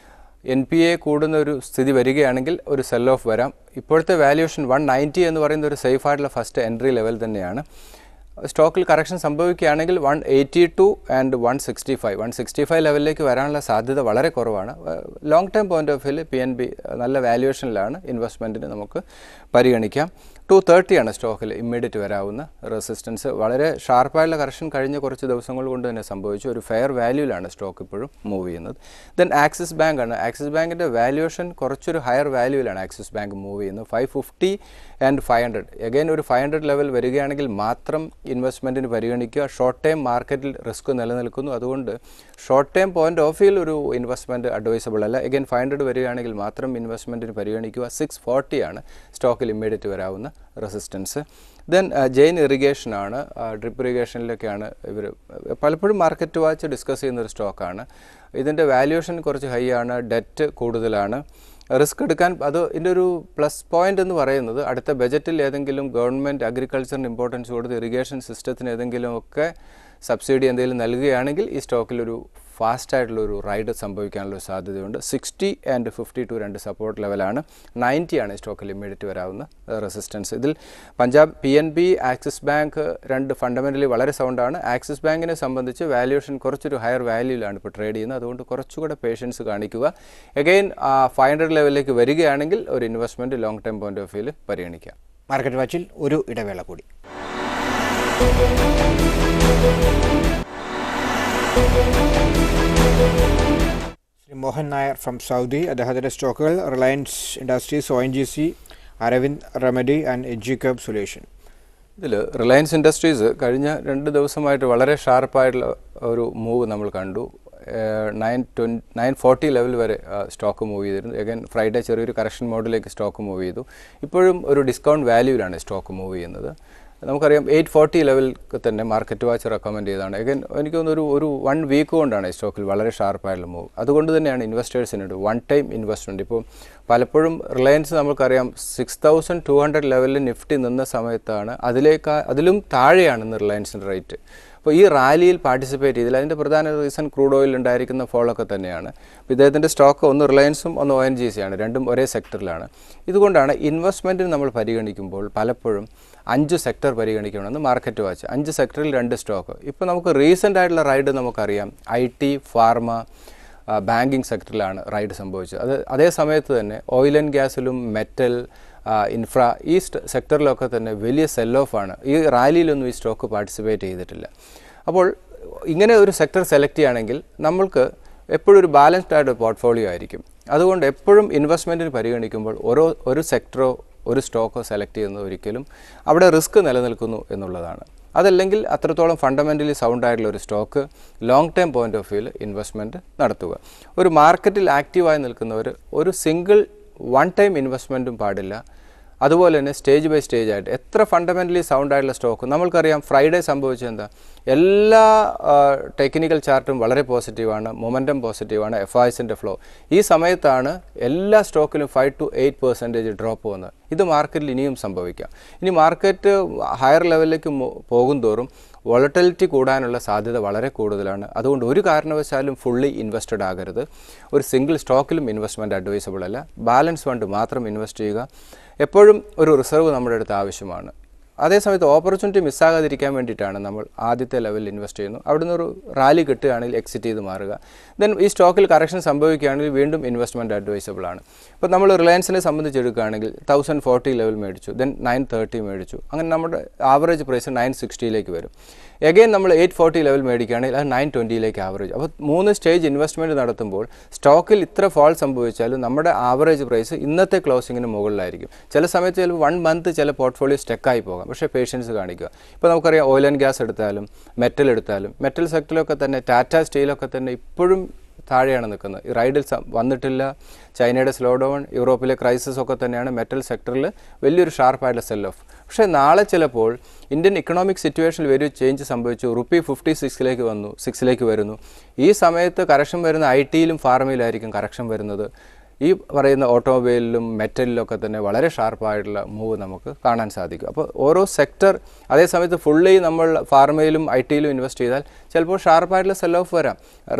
എൻ പി എ കൂടുന്ന ഒരു സ്ഥിതി വരികയാണെങ്കിൽ ഒരു സെൽ ഓഫ് വരാം ഇപ്പോഴത്തെ വാല്യുവേഷൻ വൺ നയൻറ്റി എന്ന് പറയുന്ന ഒരു സേഫ് ആയിട്ടുള്ള ഫസ്റ്റ് എൻട്രി ലെവൽ തന്നെയാണ് സ്റ്റോക്കിൽ കറക്ഷൻ സംഭവിക്കുകയാണെങ്കിൽ one eighty two and one sixty five one sixty five ലെവലിലേക്ക് വരാനുള്ള സാധ്യത വളരെ കുറവാണ് ലോങ് ടൈം പോയിന്റ് ഓഫ് വ്യൂവിൽ പി എൻ ബി നല്ല വാല്യുവേഷനിലാണ് ഇൻവെസ്റ്റ്മെൻറ്റിന് നമുക്ക് പരിഗണിക്കാം ടു തേർട്ടിയാണ് സ്റ്റോക്കിൽ ഇമ്മീഡിയറ്റ് വരാവുന്ന റെസിസ്റ്റൻസ് വളരെ ഷാർപ്പായുള്ള കറക്ഷൻ കഴിഞ്ഞ കുറച്ച് ദിവസങ്ങൾ കൊണ്ട് തന്നെ സംഭവിച്ചു ഒരു ഫെയർ വാല്യൂലാണ് സ്റ്റോക്ക് ഇപ്പോഴും മൂവ് ചെയ്യുന്നത് ദെൻ ആക്സിസ് ബാങ്ക് ആണ് ആക്സിസ് ബാങ്കിൻ്റെ വാല്യുവേഷൻ കുറച്ചൊരു ഹയർ വാല്യൂവിലാണ് ആക്സിസ് ബാങ്ക് മൂവ് ചെയ്യുന്നത് five fifty and five hundred again ഒരു ഫൈവ് ഹൺഡ്രഡ് ലെവൽ വരികയാണെങ്കിൽ മാത്രം ഇൻവെസ്റ്റ്മെൻറ്റിന് പരിഗണിക്കുക ഷോർട്ട് ടൈം മാർക്കറ്റിൽ റിസ്ക് നിലനിൽക്കുന്നു അതുകൊണ്ട് ഷോർട്ട് ടൈം പോയിന്റ് ഓഫ് വ്യൂവിൽ ഒരു ഇൻവെസ്റ്റ്മെൻറ്റ് അഡ്വൈസബിൾ അല്ല എഗൈൻ ഫൈവ് ഹൺഡ്രഡ് വരികയാണെങ്കിൽ മാത്രം ഇൻവെസ്റ്റ്മെൻറ്റിന് പരിഗണിക്കുക സിക്സ് ഫോർട്ടിയാണ് സ്റ്റോക്കിൽ ഇമ്മീഡിയറ്റ് വരാവുന്ന റെസിസ്റ്റൻസ് ദെൻ ജെയിൻ ഇറിഗേഷൻ ആണ് ഡ്രിപ്പ് ഇറിഗേഷനിലൊക്കെയാണ് ഇവർ പലപ്പോഴും മാർക്കറ്റ് വാച്ച് ഡിസ്കസ് ചെയ്യുന്ന ഒരു സ്റ്റോക്കാണ് ഇതിൻ്റെ വാല്യുവേഷൻ കുറച്ച് ഹൈ ആണ് ഡെറ്റ് കൂടുതലാണ് റിസ്ക് എടുക്കാൻ അത് ഇതിൻ്റെ ഒരു പ്ലസ് പോയിന്റ് എന്ന് പറയുന്നത് അടുത്ത ബജറ്റിൽ ഏതെങ്കിലും ഗവൺമെൻറ് അഗ്രികൾച്ചറിന് ഇമ്പോർട്ടൻസ് കൊടുത്ത് ഇറിഗേഷൻ സിസ്റ്റത്തിന് ഏതെങ്കിലും ഒക്കെ സബ്സിഡി എന്തെങ്കിലും നൽകുകയാണെങ്കിൽ ഈ സ്റ്റോക്കിലൊരു ഫാസ്റ്റ് ആയിട്ടുള്ള ഒരു റൈഡ് സംഭവിക്കാനുള്ള ഒരു സാധ്യതയുണ്ട് സിക്സ്റ്റി ആൻഡ് ഫിഫ്റ്റി ടു രണ്ട് സപ്പോർട്ട് ലെവലാണ് നയൻറ്റി ആണ് ഈ സ്റ്റോക്കിൽ ഇമ്മീഡിയറ്റ് വരാവുന്ന റെസിസ്റ്റൻസ് ഇതിൽ Punjab P N B Axis Bank രണ്ട് ഫണ്ടമെൻ്റലി വളരെ സൗണ്ടാണ് ആക്സിസ് ബാങ്കിനെ സംബന്ധിച്ച് വാല്യുവേഷൻ കുറച്ചൊരു ഹയർ വാല്യൂലാണ് ഇപ്പോൾ ട്രേഡ് ചെയ്യുന്നത് അതുകൊണ്ട് കുറച്ചുകൂടെ പേഷ്യൻസ് കാണിക്കുക എഗെയിൻ ഫൈവ് ഹൺഡ്രഡ് ലെവലിലേക്ക് വരികയാണെങ്കിൽ ഒരു investment long time point of വ്യൂവിൽ പരിഗണിക്കാം മാർക്കറ്റ് വാച്ചിൽ ഒരു ഇടവേള കൂടി ശ്രീ മോഹൻ നായർ ഫ്രം സൗദി അദ്ദേഹത്തിൻ്റെ സ്റ്റോക്കുകൾ Reliance Industries O N G C Arvind Remedy and Educomp Solution ഇതിൽ റിലയൻസ് ഇൻഡസ്ട്രീസ് കഴിഞ്ഞ രണ്ട് ദിവസമായിട്ട് വളരെ ഷാർപ്പായിട്ടുള്ള ഒരു മൂവ് നമ്മൾ കണ്ടു nine twenty nine forty level വരെ സ്റ്റോക്ക് മൂവ് ചെയ്തിരുന്നു എഗൈൻ ഫ്രൈഡേ ചെറിയൊരു കറക്ഷൻ മോഡിലേക്ക് സ്റ്റോക്ക് മൂവ് ചെയ്തു ഇപ്പോഴും ഒരു ഡിസ്കൗണ്ട് വാല്യൂവിലാണ് സ്റ്റോക്ക് മൂവ് ചെയ്യുന്നത് നമുക്കറിയാം എയ്റ്റ് ഫോർട്ടി ലെവലിൽ തന്നെ മാർക്കറ്റ് വാച്ച് റെക്കമെൻഡ് ചെയ്തതാണ് എഗൈൻ എനിക്ക് തോന്നുന്നു ഒരു ഒരു വൺ വീക്ക് കൊണ്ടാണ് ഈ സ്റ്റോക്കിൽ വളരെ ഷാർപ്പായിട്ടുള്ള മൂവ് അതുകൊണ്ട് തന്നെയാണ് ഇൻവെസ്റ്റേഴ്സിന് ഒരു വൺ ടൈം ഇൻവെസ്റ്റ്മെൻറ്റ് ഇപ്പോൾ പലപ്പോഴും റിലയൻസ് നമുക്കറിയാം സിക്സ് തൗസൻഡ് ടു ഹൺഡ്രഡ് ലെവലിൽ നിഫ്റ്റി നിന്ന സമയത്താണ് അതിലേക്ക് അതിലും താഴെയാണ് ഇന്ന് റിലയൻസിൻ്റെ റേറ്റ് അപ്പോൾ ഈ റാലിയിൽ പാർട്ടിസിപ്പേറ്റ് ചെയ്തില്ല അതിൻ്റെ പ്രധാന റീസൺ ക്രൂഡ് ഓയിൽ ഉണ്ടായിരിക്കുന്ന ഫോളൊക്കെ തന്നെയാണ് അപ്പോൾ ഇദ്ദേഹത്തിൻ്റെ സ്റ്റോക്ക് ഒന്ന് റിലയൻസും ഒന്ന് ഒ എൻ ജി സി ആണ് രണ്ടും ഒരേ സെക്ടറിലാണ് ഇതുകൊണ്ടാണ് ഇൻവെസ്റ്റ്മെൻറ്റിന് നമ്മൾ പരിഗണിക്കുമ്പോൾ പലപ്പോഴും അഞ്ച് സെക്ടർ പരിഗണിക്കണമെന്ന് മാർക്കറ്റ് വാച്ച് അഞ്ച് സെക്ടറിൽ രണ്ട് സ്റ്റോക്ക് ഇപ്പോൾ നമുക്ക് റീസെൻ്റ് ആയിട്ടുള്ള റൈഡ് നമുക്കറിയാം ഐ ടി ഫാർമ ബാങ്കിങ് സെക്ടറിലാണ് റൈഡ് സംഭവിച്ചത് അത് അതേ സമയത്ത് തന്നെ ഓയിൽ ആൻഡ് ഗ്യാസിലും മെറ്റൽ ഇൻഫ്ര ഈ സെക്ടറിലൊക്കെ തന്നെ വലിയ സെൽ ഓഫ് ആണ് ഈ റാലിയിലൊന്നും ഈ സ്റ്റോക്ക് പാർട്ടിസിപ്പേറ്റ് ചെയ്തിട്ടില്ല അപ്പോൾ ഇങ്ങനെ ഒരു സെക്ടർ സെലക്ട് ചെയ്യുകയാണെങ്കിൽ നമ്മൾക്ക് എപ്പോഴും ഒരു ബാലൻസ്ഡ് ആയിട്ട് പോർട്ട്ഫോളിയോ ആയിരിക്കും അതുകൊണ്ട് എപ്പോഴും ഇൻവെസ്റ്റ്മെൻറ്റിന് പരിഗണിക്കുമ്പോൾ ഓരോ ഒരു സെക്ടറോ ഒരു സ്റ്റോക്കോ സെലക്ട് ചെയ്യുന്നത് ഒരിക്കലും അവിടെ റിസ്ക് നിലനിൽക്കുന്നു എന്നുള്ളതാണ് അതല്ലെങ്കിൽ അത്രത്തോളം ഫണ്ടമെൻ്റലി സൗണ്ട് ആയിട്ടുള്ള ഒരു stock long time point of വ്യൂവിൽ ഇൻവെസ്റ്റ്മെൻറ്റ് നടത്തുക ഒരു മാർക്കറ്റിൽ ആക്റ്റീവായി നിൽക്കുന്നവർ ഒരു സിംഗിൾ വൺ ടൈം ഇൻവെസ്റ്റ്മെൻറ്റും പാടില്ല അതുപോലെ തന്നെ സ്റ്റേജ് ബൈ സ്റ്റേജ് ആയിട്ട് എത്ര ഫണ്ടമെൻ്റലി സൗണ്ട് ആയിട്ടുള്ള സ്റ്റോക്ക് നമ്മൾക്കറിയാം ഫ്രൈഡേ സംഭവിച്ചത് എന്താ എല്ലാ ടെക്നിക്കൽ ചാർട്ടും വളരെ പോസിറ്റീവാണ് മൊമെൻറ്റം പോസിറ്റീവാണ് എഫ് ഐസിൻ്റെ ഫ്ലോ ഈ സമയത്താണ് എല്ലാ സ്റ്റോക്കിലും five to eight percentage drop പോകുന്നത് ഇത് മാർക്കറ്റിൽ ഇനിയും സംഭവിക്കാം ഇനി മാർക്കറ്റ് ഹയർ ലെവലിലേക്ക് പോകും തോറും വോളട്ടിലിറ്റി കൂടാനുള്ള സാധ്യത വളരെ കൂടുതലാണ് അതുകൊണ്ട് ഒരു കാരണവശാലും ഫുള്ളി ഇൻവെസ്റ്റഡ് ആകരുത് ഒരു സിംഗിൾ സ്റ്റോക്കിലും ഇൻവെസ്റ്റ്മെൻറ്റ് അഡ്വൈസബിൾ അല്ല ബാലൻസ് ഫണ്ട് മാത്രം ഇൻവെസ്റ്റ് ചെയ്യുക എപ്പോഴും ഒരു റിസർവ് നമ്മുടെ അടുത്ത് ആവശ്യമാണ് അതേസമയത്ത് ഓപ്പർച്യൂണിറ്റി മിസ്സാകാതിരിക്കാൻ വേണ്ടിയിട്ടാണ് നമ്മൾ ആദ്യത്തെ ലെവലിൽ ഇൻവെസ്റ്റ് ചെയ്യുന്നു അവിടുന്ന് ഒരു റാലി കിട്ടുകയാണെങ്കിൽ എക്സിറ്റ് ചെയ്ത് മാറുക ദെൻ ഈ സ്റ്റോക്കിൽ കറക്ഷൻ സംഭവിക്കുകയാണെങ്കിൽ വീണ്ടും ഇൻവെസ്റ്റ്മെൻറ്റ് അഡ്വൈസബിൾ ആണ് ഇപ്പോൾ നമ്മൾ റിലയൻസിനെ സംബന്ധിച്ചെടുക്കുകയാണെങ്കിൽ തൗസൻഡ് ഫോർട്ടി ലെവൽ മേടിച്ചു ദെൻ നയൻ തേർട്ടി മേടിച്ചു അങ്ങനെ നമ്മുടെ ആവറേജ് പ്രൈസ് നയൻ സിക്സ്റ്റിയിലേക്ക് വരും എഗെയിൻ നമ്മൾ എയ്റ്റ് ഫോർട്ടി ലെവൽ മേടിക്കുകയാണെങ്കിൽ അത് നയൻ ട്വൻറ്റിയിലേക്ക് ആവറേജ് അപ്പോൾ മൂന്ന് സ്റ്റേജ് ഇൻവെസ്റ്റ്മെൻറ്റ് നടത്തുമ്പോൾ സ്റ്റോക്കിൽ ഇത്ര ഫോൾ സംഭവിച്ചാലും നമ്മുടെ ആവറേജ് പ്രൈസ് ഇന്നത്തെ ക്ലോസിങ്ങിന് മുകളിലായിരിക്കും ചില സമയത്ത് ചിലപ്പോൾ വൺ മന്ത് ചില പോർട്ട്ഫോളിയോ സ്റ്റക്കായി പോകാം പക്ഷേ പേഷ്യൻസ് കാണിക്കുക ഇപ്പോൾ നമുക്കറിയാം ഓയിൽ ആൻഡ് ഗ്യാസ് എടുത്താലും മെറ്റൽ എടുത്താലും മെറ്റൽ സെക്ടറിലൊക്കെ തന്നെ ടാറ്റ സ്റ്റീലൊക്കെ തന്നെ ഇപ്പോഴും താഴെയാണ് നിൽക്കുന്നത് ഈ റൈഡിൽ വന്നിട്ടില്ല ചൈനയുടെ സ്ലോ ഡൗൺ യൂറോപ്പിലെ ക്രൈസിസ് ഒക്കെ തന്നെയാണ് മെറ്റൽ സെക്ടറിൽ വലിയൊരു ഷാർപ്പായിട്ടുള്ള സെൽ ഓഫ് പക്ഷേ നാളെ ചിലപ്പോൾ ഇന്ത്യൻ ഇക്കണോമിക് സിറ്റുവേഷനിൽ വലിയ ചേഞ്ച് സംഭവിച്ചു റുപ്പി ഫിഫ്റ്റി സിക്സിലേക്ക് വന്നു സിക്സിലേക്ക് വരുന്നു ഈ സമയത്ത് കറക്ഷൻ വരുന്ന ഐ ടിയിലും ഫാർമയിലായിരിക്കും കറക്ഷൻ വരുന്നത് ഈ പറയുന്ന ഓട്ടോമൊബൈലിലും മെറ്റലിലൊക്കെ തന്നെ വളരെ ഷാർപ്പായിട്ടുള്ള മൂവ് നമുക്ക് കാണാൻ സാധിക്കും അപ്പോൾ ഓരോ സെക്ടർ അതേസമയത്ത് ഫുള്ളി നമ്മൾ ഫാർമയിലും ഐ ടിയിലും ഇൻവെസ്റ്റ് ചെയ്താൽ ചിലപ്പോൾ ഷാർപ്പായിട്ടുള്ള സെൽ ഓഫ് വരാം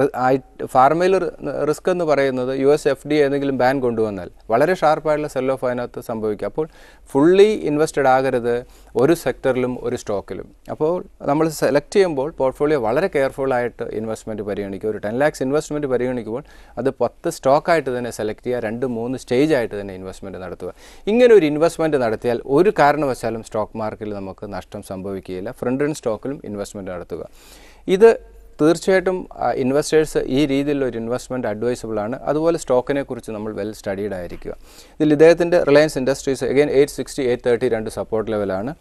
ഫാർമയിൽ റിസ്ക് എന്ന് പറയുന്നത് യു എസ് എഫ് ഡി ഏതെങ്കിലും ബാൻ കൊണ്ടുവന്നാൽ വളരെ ഷാർപ്പായിട്ടുള്ള സെൽ ഓഫ് അതിനകത്ത് സംഭവിക്കും അപ്പോൾ ഫുള്ളി ഇൻവെസ്റ്റഡ് ആകരുത് ഒരു സെക്ടറിലും ഒരു സ്റ്റോക്കിലും അപ്പോൾ നമ്മൾ സെലക്ട് ചെയ്യുമ്പോൾ പോർട്ട്ഫോളിയോ വളരെ കെയർഫുൾ ആയിട്ട് ഇൻവെസ്റ്റ്മെൻറ്റ് പരിഗണിക്കുക ഒരു ടെൻ ലാക്സ് ഇൻവെസ്റ്റ്മെൻറ്റ് പരിഗണിക്കുമ്പോൾ അത് പത്ത് സ്റ്റോക്കായിട്ട് തന്നെ സെലക്ട് ചെയ്യുക രണ്ട് മൂന്ന് സ്റ്റേജ് ആയിട്ട് തന്നെ ഇൻവെസ്റ്റ്മെൻറ്റ് നടത്തുക ഇങ്ങനെ ഒരു ഇൻവെസ്റ്റ്മെൻറ്റ് നടത്തിയാൽ ഒരു കാരണവശാലും സ്റ്റോക്ക് മാർക്കറ്റിൽ നമുക്ക് നഷ്ടം സംഭവിക്കുകയില്ല ഫ്രണ്ട് എൻഡ് സ്റ്റോക്കിലും ഇൻവെസ്റ്റ്മെൻറ്റ് നടത്തുക ഇത് തീർച്ചയായിട്ടും ഇൻവെസ്റ്റേഴ്സ് ഈ രീതിയിലുള്ള ഒരു ഇൻവെസ്റ്റ്മെൻറ്റ് അഡ്വൈസബിൾ ആണ് അതുപോലെ സ്റ്റോക്കിനെ കുറിച്ച് നമ്മൾ വെൽ സ്റ്റഡീഡ് ആയിരിക്കുക ഇതിൽ ഇദ്ദേഹത്തിൻ്റെ Reliance Industries again eight sixty eight thirty രണ്ട് സപ്പോർട്ട് ലെവലാണ്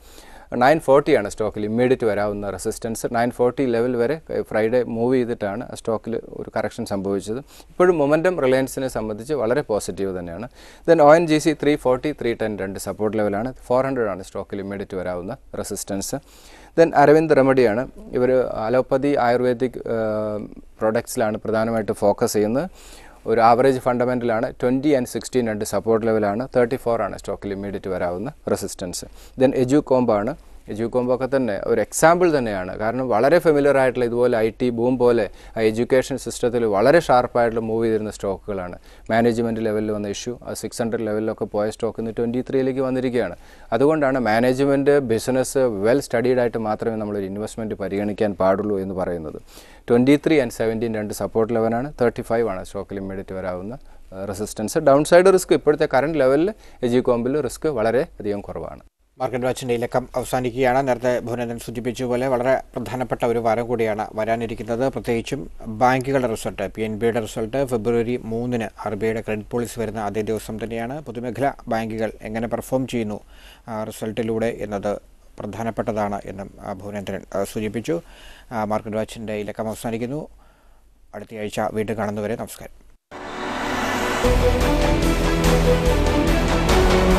നയൻ ഫോർട്ടിയാണ് സ്റ്റോക്കിൽ ഇമ്മീഡിയറ്റ് വരാവുന്ന റെസിസ്റ്റൻസ് നയൻ ഫോർട്ടി ലെവൽ വരെ ഫ്രൈഡേ മൂവ് ചെയ്തിട്ടാണ് ആ സ്റ്റോക്കിൽ ഒരു കറക്ഷൻ സംഭവിച്ചത് ഇപ്പോഴും മൊമെൻറ്റം റിലയൻസിനെ സംബന്ധിച്ച് വളരെ പോസിറ്റീവ് തന്നെയാണ് then O N G C three forty three ten രണ്ട് സപ്പോർട്ട് ലെവലാണ് ഫോർ ഹൺഡ്രഡ് ആണ് സ്റ്റോക്കിൽ ഇമ്മീഡിയറ്റ് വരാവുന്ന റെസിസ്റ്റൻസ് ദെൻ അരവിന്ദ് റെമഡിയാണ് ഇവർ അലോപ്പതി ആയുർവേദിക് പ്രൊഡക്ട്സിലാണ് പ്രധാനമായിട്ട് ഫോക്കസ് ചെയ്യുന്നത് ഒരു ആവറേജ് ഫണ്ടമെൻ്റലാണ് ട്വൻറ്റി ആൻഡ് സിക്സ്റ്റീൻ രണ്ട് സപ്പോർട്ട് ലെവലാണ് തേർട്ടി ഫോർ ആണ് സ്റ്റോക്കിൽ ഇമ്മീഡിയറ്റ് വരാവുന്ന റെസിസ്റ്റൻസ് ദെൻ എജു കോംബാണ് എജു കോംബോ ഒക്കെ തന്നെ ഒരു എക്സാമ്പിൾ തന്നെയാണ് കാരണം വളരെ ഫെമിലിയർ ആയിട്ടുള്ള ഇതുപോലെ ഐ ടി ബൂം പോലെ ആ എഡ്യൂക്കേഷൻ സിസ്റ്റത്തിൽ വളരെ ഷാർപ്പായിട്ടുള്ള മൂവ് ചെയ്തിരുന്ന സ്റ്റോക്കുകളാണ് മാനേജ്മെൻറ്റ് ലെവലിൽ വന്ന ഇഷ്യൂ ആ സിക്സ് ഹൺഡ്രഡ് ലെവലിലൊക്കെ പോയ സ്റ്റോക്ക് ഇന്ന് ട്വൻറ്റി ത്രീയിലേക്ക് വന്നിരിക്കുകയാണ് അതുകൊണ്ടാണ് മാനേജ്മെൻറ്റ് ബിസിനസ് വെൽ സ്റ്റഡീഡ് ആയിട്ട് മാത്രമേ നമ്മളൊരു ഇൻവെസ്റ്റ്മെൻറ്റ് പരിഗണിക്കാൻ പാടുള്ളൂ എന്ന് പറയുന്നത് ട്വൻറ്റി ത്രീ ആൻഡ് സെവൻറ്റീൻ രണ്ട് സപ്പോർട്ട് ലെവലാണ് തേർട്ടി ഫൈവ് ആണ് സ്റ്റോക്കിൽ ഇമ്മീഡിയറ്റ് വരാവുന്ന റെസിസ്റ്റൻസ് ഡൗൺ സൈഡ് റിസ്ക് ഇപ്പോഴത്തെ കറണ്ട് ലെവലിൽ എജി കോമ്പിൽ റിസ്ക് വളരെ അധികം കുറവാണ് മാർക്കറ്റ് വാച്ചിൻ്റെ ഇലക്കം അവസാനിക്കുകയാണ് നേരത്തെ ഭുവനേന്ദ്രൻ സൂചിപ്പിച്ചതുപോലെ വളരെ പ്രധാനപ്പെട്ട ഒരു വാരം കൂടിയാണ് വരാനിരിക്കുന്നത് പ്രത്യേകിച്ചും ബാങ്കുകളുടെ റിസൾട്ട് പി എൻ ബിയുടെ റിസൾട്ട് ഫെബ്രുവരി മൂന്നിന് ആർ ബി ഐയുടെ ക്രെഡിറ്റ് പോളിസി വരുന്ന അതേ ദിവസം തന്നെയാണ് പൊതുമേഖലാ ബാങ്കുകൾ എങ്ങനെ പെർഫോം ചെയ്യുന്നു ആ, റിസൾട്ടിലൂടെ എന്നത് പ്രധാനപ്പെട്ടതാണ് എന്നും ആ, ഭുവനേന്ദ്രൻ ആ, സൂചിപ്പിച്ചു ആ, മാർക്കറ്റ് വാച്ചിൻ്റെ ഇലക്കം അവസാനിക്കുന്നു അടുത്തയാഴ്ച വീണ്ടും കാണുന്നവരെ നമസ്കാരം